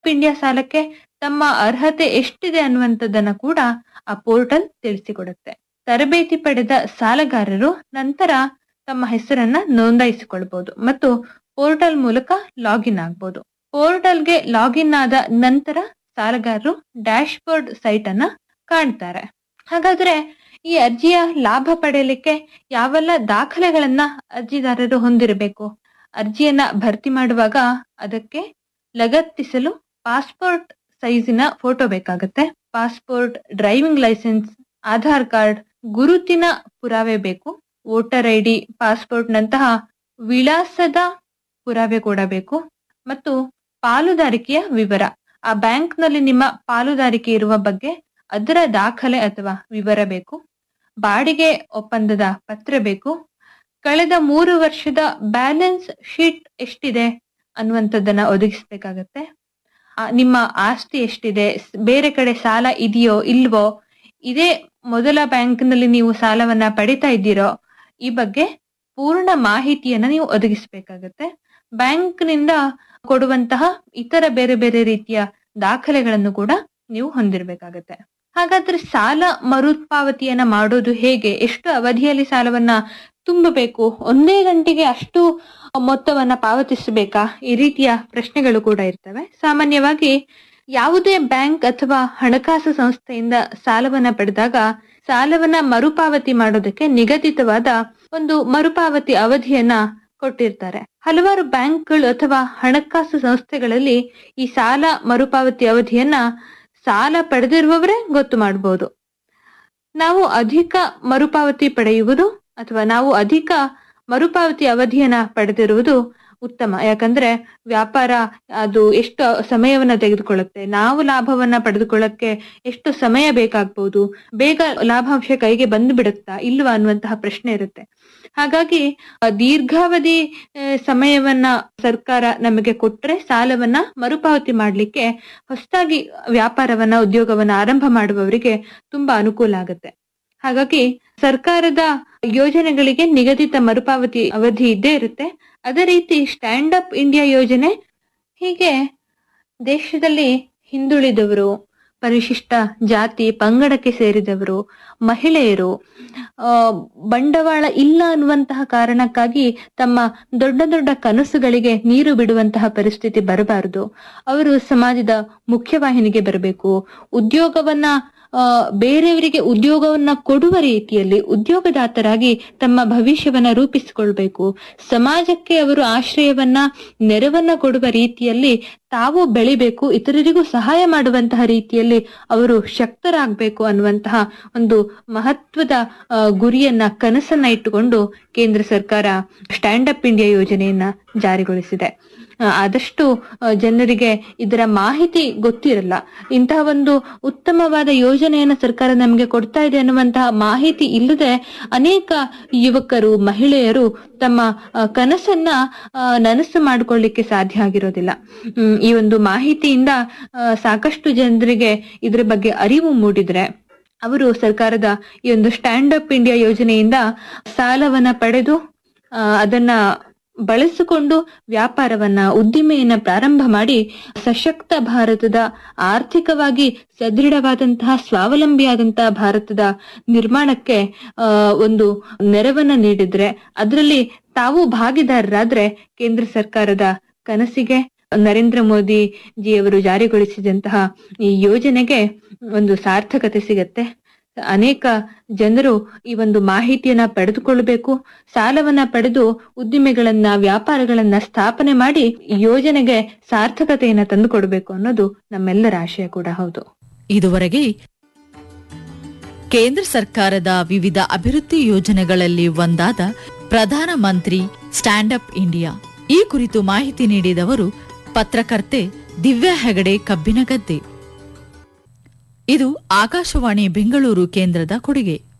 India ಸಾಲಕ್ಕೆ ತಮ್ಮ ಅರ್ಹತೆ ಎಷ್ಟಿದೆ ಅನ್ನುವಂಥದ್ದನ್ನ ಕೂಡ ಆ ಪೋರ್ಟಲ್ ತಿಳಿಸಿಕೊಡುತ್ತೆ ತರಬೇತಿ ಪಡೆದ ಸಾಲಗಾರರು ನಂತರ ತಮ್ಮ ಹೆಸರನ್ನ ನೋಂದಾಯಿಸಿಕೊಳ್ಬಹುದು ಮತ್ತು ಪೋರ್ಟಲ್ ಮೂಲಕ ಲಾಗಿನ್ ಆಗ್ಬಹುದು ಪೋರ್ಟಲ್ಗೆ ಲಾಗಿನ್ ಆದ ನಂತರ ಸಾಲಗಾರರು ಡ್ಯಾಶ್ ಬೋರ್ಡ್ ಸೈಟ್ ಅನ್ನ ಕಾಣ್ತಾರೆ ಹಾಗಾದ್ರೆ ಈ ಅರ್ಜಿಯ ಲಾಭ ಪಡೆಯಲಿಕ್ಕೆ ಯಾವೆಲ್ಲ ದಾಖಲೆಗಳನ್ನ ಅರ್ಜಿದಾರರು ಹೊಂದಿರಬೇಕು ಅರ್ಜಿಯನ್ನ ಭರ್ತಿ ಮಾಡುವಾಗ ಅದಕ್ಕೆ ಲಗತ್ತಿಸಲು ಪಾಸ್ಪೋರ್ಟ್ ಸೈಜಿನ ಫೋಟೋ ಬೇಕಾಗುತ್ತೆ passport driving licence Aadhaar card ಗುರುತಿನ ಪುರಾವೆ ಬೇಕು ವೋಟರ್ ಐ ಡಿ ಪಾಸ್ಪೋರ್ಟ್ ನಂತಹ ವಿಳಾಸದ ಪುರಾವೆ ಕೂಡ ಬೇಕು ಮತ್ತು ಪಾಲುದಾರಿಕೆಯ ವಿವರ ಆ ಬ್ಯಾಂಕ್ ನಲ್ಲಿ ನಿಮ್ಮ ಪಾಲುದಾರಿಕೆ ಇರುವ ಬಗ್ಗೆ ಅದರ ದಾಖಲೆ ಅಥವಾ ವಿವರ ಬೇಕು ಬಾಡಿಗೆ ಒಪ್ಪಂದದ ಪತ್ರ ಬೇಕು ಕಳೆದ ಮೂರು ವರ್ಷದ ಬ್ಯಾಲೆನ್ಸ್ ಶೀಟ್ ಎಷ್ಟಿದೆ ಅನ್ನುವಂಥದ್ದನ್ನ ಒದಗಿಸ್ಬೇಕಾಗತ್ತೆ ಆ, ನಿಮ್ಮ ಆಸ್ತಿ ಎಷ್ಟಿದೆ ಸ್- ಬೇರೆ ಕಡೆ ಸಾಲ ಇದೆಯೋ ಇಲ್ವೋ ಇದೇ ಮೊದಲ ಬ್ಯಾಂಕ್ನಲ್ಲಿ ನೀವು ಸಾಲವನ್ನ ಪಡಿತಾ ಇದ್ದೀರೋ ಈ ಬಗ್ಗೆ ಪೂರ್ಣ ಮಾಹಿತಿಯನ್ನ ನೀವು ಒದಗಿಸಬೇಕಾಗತ್ತೆ ಬ್ಯಾಂಕ್ನಿಂದ ಕೊಡುವಂತಹ ಇತರ ಬೇರೆ ಬೇರೆ ರೀತಿಯ ದಾಖಲೆಗಳನ್ನು ಕೂಡ ನೀವು ಹೊಂದಿರಬೇಕಾಗತ್ತೆ ಹಾಗಾದ್ರೆ ಸಾಲ ಮರುಪಾವತಿಯನ್ನ ಮಾಡೋದು ಹೇಗೆ ಎಷ್ಟು ಅವಧಿಯಲ್ಲಿ ಸಾಲವನ್ನ ತುಂಬಬೇಕು ಒಂದೇ ಗಂಟೆಗೆ ಅಷ್ಟು ಮೊತ್ತವನ್ನ ಪಾವತಿಸಬೇಕಾ ಈ ರೀತಿಯ ಪ್ರಶ್ನೆಗಳು ಕೂಡ ಇರ್ತವೆ ಸಾಮಾನ್ಯವಾಗಿ ಯಾವುದೇ ಬ್ಯಾಂಕ್ ಅಥವಾ ಹಣಕಾಸು ಸಂಸ್ಥೆಯಿಂದ ಸಾಲವನ್ನ ಪಡೆದಾಗ ಸಾಲವನ್ನ ಮರುಪಾವತಿ ಮಾಡೋದಕ್ಕೆ ನಿಗದಿತವಾದ ಒಂದು ಮರುಪಾವತಿ ಅವಧಿಯನ್ನ ಕೊಟ್ಟಿರ್ತಾರೆ ಹಲವಾರು ಬ್ಯಾಂಕ್ಗಳು ಅಥವಾ ಹಣಕಾಸು ಸಂಸ್ಥೆಗಳಲ್ಲಿ ಈ ಸಾಲ ಮರುಪಾವತಿ ಅವಧಿಯನ್ನ ಸಾಲ ಪಡೆದಿರುವವರೇ ಗೊತ್ತು ಮಾಡಬಹುದು ನಾವು ಅಧಿಕ ಮರುಪಾವತಿ ಪಡೆಯುವುದು ಅಥವಾ ನಾವು ಅಧಿಕ ಮರುಪಾವತಿ ಅವಧಿಯನ್ನ ಪಡೆದಿರುವುದು ಉತ್ತಮ ಯಾಕಂದ್ರೆ ವ್ಯಾಪಾರ ಅದು ಎಷ್ಟು ಸಮಯವನ್ನ ತೆಗೆದುಕೊಳ್ಳುತ್ತೆ ನಾವು ಲಾಭವನ್ನ ಪಡೆದುಕೊಳ್ಳಕ್ಕೆ ಎಷ್ಟು ಸಮಯ ಬೇಕಾಗ್ಬಹುದು ಬೇಗ ಲಾಭಾಂಶ ಕೈಗೆ ಬಂದು ಬಿಡುತ್ತಾ ಇಲ್ವಾ ಅನ್ನುವಂತಹ ಪ್ರಶ್ನೆ ಇರುತ್ತೆ ಹಾಗಾಗಿ ಆ, ದೀರ್ಘಾವಧಿ ಆ, ಸಮಯವನ್ನ ಸರ್ಕಾರ ನಮಗೆ ಕೊಟ್ರೆ ಸಾಲವನ್ನ ಮರುಪಾವತಿ ಮಾಡ್ಲಿಕ್ಕೆ ಹೊಸದಾಗಿ ವ್ಯಾಪಾರವನ್ನ ಉದ್ಯೋಗವನ್ನ ಆರಂಭ ಮಾಡುವವರಿಗೆ ತುಂಬಾ ಅನುಕೂಲ ಆಗುತ್ತೆ ಹಾಗಾಗಿ ಸರ್ಕಾರದ ಯೋಜನೆಗಳಿಗೆ ನಿಗದಿತ ಮರುಪಾವತಿ ಅವಧಿ ಇದ್ದೇ ಇರುತ್ತೆ ಅದೇ ರೀತಿ ಸ್ಟ್ಯಾಂಡ್ ಅಪ್ ಇಂಡಿಯಾ ಯೋಜನೆ ಹೀಗೆ ದೇಶದಲ್ಲಿ ಹಿಂದುಳಿದವರು ಪರಿಶಿಷ್ಟ ಜಾತಿ ಪಂಗಡಕ್ಕೆ ಸೇರಿದವರು ಮಹಿಳೆಯರು ಆ, ಬಂಡವಾಳ ಇಲ್ಲ ಅನ್ನುವಂತಹ ಕಾರಣಕ್ಕಾಗಿ ತಮ್ಮ ದೊಡ್ಡ ದೊಡ್ಡ ಕನಸುಗಳಿಗೆ ನೀರು ಬಿಡುವಂತಹ ಪರಿಸ್ಥಿತಿ ಬರಬಾರದು ಅವರು ಸಮಾಜದ ಮುಖ್ಯವಾಹಿನಿಗೆ ಬರಬೇಕು ಉದ್ಯೋಗವನ್ನ ಆ, ಬೇರೆಯವರಿಗೆ ಉದ್ಯೋಗವನ್ನ ಕೊಡುವ ರೀತಿಯಲ್ಲಿ ಉದ್ಯೋಗದಾತರಾಗಿ ತಮ್ಮ ಭವಿಷ್ಯವನ್ನ ರೂಪಿಸಿಕೊಳ್ಬೇಕು ಸಮಾಜಕ್ಕೆ ಅವರು ಆಶ್ರಯವನ್ನ ನೆರವನ್ನ ಕೊಡುವ ರೀತಿಯಲ್ಲಿ ತಾವು ಬೆಳಿಬೇಕು ಇತರರಿಗೂ ಸಹಾಯ ಮಾಡುವಂತಹ ರೀತಿಯಲ್ಲಿ ಅವರು ಶಕ್ತರಾಗಬೇಕು ಅನ್ನುವಂತಹ ಒಂದು ಮಹತ್ವದ ಆ, ಗುರಿಯನ್ನ ಕನಸನ್ನ ಇಟ್ಟುಕೊಂಡು ಕೇಂದ್ರ ಸರ್ಕಾರ ಸ್ಟ್ಯಾಂಡ್ ಅಪ್ ಇಂಡಿಯಾ ಯೋಜನೆಯನ್ನ ಜಾರಿಗೊಳಿಸಿದೆ ಆ, ಆದಷ್ಟು ಆ, ಜನರಿಗೆ ಇದರ ಮಾಹಿತಿ ಗೊತ್ತಿರಲ್ಲ ಇಂತಹ ಒಂದು ಉತ್ತಮವಾದ ಯೋಜನೆಯನ್ನ ಸರ್ಕಾರ ನಮಗೆ ಕೊಡ್ತಾ ಇದೆ ಅನ್ನುವಂತಹ ಮಾಹಿತಿ ಇಲ್ಲದೆ ಅನೇಕ ಯುವಕರು ಮಹಿಳೆಯರು ತಮ್ಮ ಆ, ಕನಸನ್ನ ಆ, ನನಸು ಮಾಡಿಕೊಳ್ಳಿಕ್ಕೆ ಸಾಧ್ಯ ಆಗಿರೋದಿಲ್ಲ ಹ್ಮ್, ಈ ಒಂದು ಮಾಹಿತಿಯಿಂದ ಆ, ಸಾಕಷ್ಟು ಜನರಿಗೆ ಇದ್ರ ಬಗ್ಗೆ ಅರಿವು ಮೂಡಿದ್ರೆ ಅವರು ಸರ್ಕಾರದ ಈ ಒಂದು ಸ್ಟ್ಯಾಂಡ್ ಅಪ್ ಇಂಡಿಯಾ ಯೋಜನೆಯಿಂದ ಸಾಲವನ್ನ ಪಡೆದು ಆ, ಅದನ್ನ ಬಳಸಿಕೊಂಡು ವ್ಯಾಪಾರವನ್ನ ಉದ್ದಿಮೆಯನ್ನ ಪ್ರಾರಂಭ ಮಾಡಿ ಸಶಕ್ತ ಭಾರತದ ಆರ್ಥಿಕವಾಗಿ ಸದೃಢವಾದಂತಹ ಸ್ವಾವಲಂಬಿಯಾದಂತಹ ಭಾರತದ ನಿರ್ಮಾಣಕ್ಕೆ ಆ, ಒಂದು ನೆರವನ್ನ ನೀಡಿದ್ರೆ ಅದರಲ್ಲಿ ತಾವು ಭಾಗಿದಾರರಾದ್ರೆ ಕೇಂದ್ರ ಸರ್ಕಾರದ ಕನಸಿಗೆ ನರೇಂದ್ರ ಮೋದಿ ಜಿಯವರು ಜಾರಿಗೊಳಿಸಿದಂತಹ ಈ ಯೋಜನೆಗೆ ಒಂದು ಸಾರ್ಥಕತೆ ಸಿಗತ್ತೆ ಅನೇಕ ಜನರು ಈ ಒಂದು ಮಾಹಿತಿಯನ್ನ ಪಡೆದುಕೊಳ್ಳಬೇಕು ಸಾಲವನ್ನ ಪಡೆದು ಉದ್ದಿಮೆಗಳನ್ನ ವ್ಯಾಪಾರಗಳನ್ನ ಸ್ಥಾಪನೆ ಮಾಡಿ ಈ ಯೋಜನೆಗೆ ಸಾರ್ಥಕತೆಯನ್ನ ತಂದುಕೊಡ್ಬೇಕು ಅನ್ನೋದು ನಮ್ಮೆಲ್ಲರ ಆಶಯ ಕೂಡ ಹೌದು ಇದುವರೆಗೆ ಕೇಂದ್ರ ಸರ್ಕಾರದ ವಿವಿಧ ಅಭಿವೃದ್ಧಿ ಯೋಜನೆಗಳಲ್ಲಿ ಒಂದಾದ ಪ್ರಧಾನ ಮಂತ್ರಿ ಸ್ಟ್ಯಾಂಡ್ ಅಪ್ ಇಂಡಿಯಾ ಈ ಕುರಿತು ಮಾಹಿತಿ ನೀಡಿದವರು ಪತ್ರಕರ್ತೆ ದಿವ್ಯಾ ಹೆಗಡೆ ಕಬ್ಬಿನಗದ್ದೆ ಇದು ಆಕಾಶವಾಣಿ ಬೆಂಗಳೂರು ಕೇಂದ್ರದ ಕೊಡುಗೆ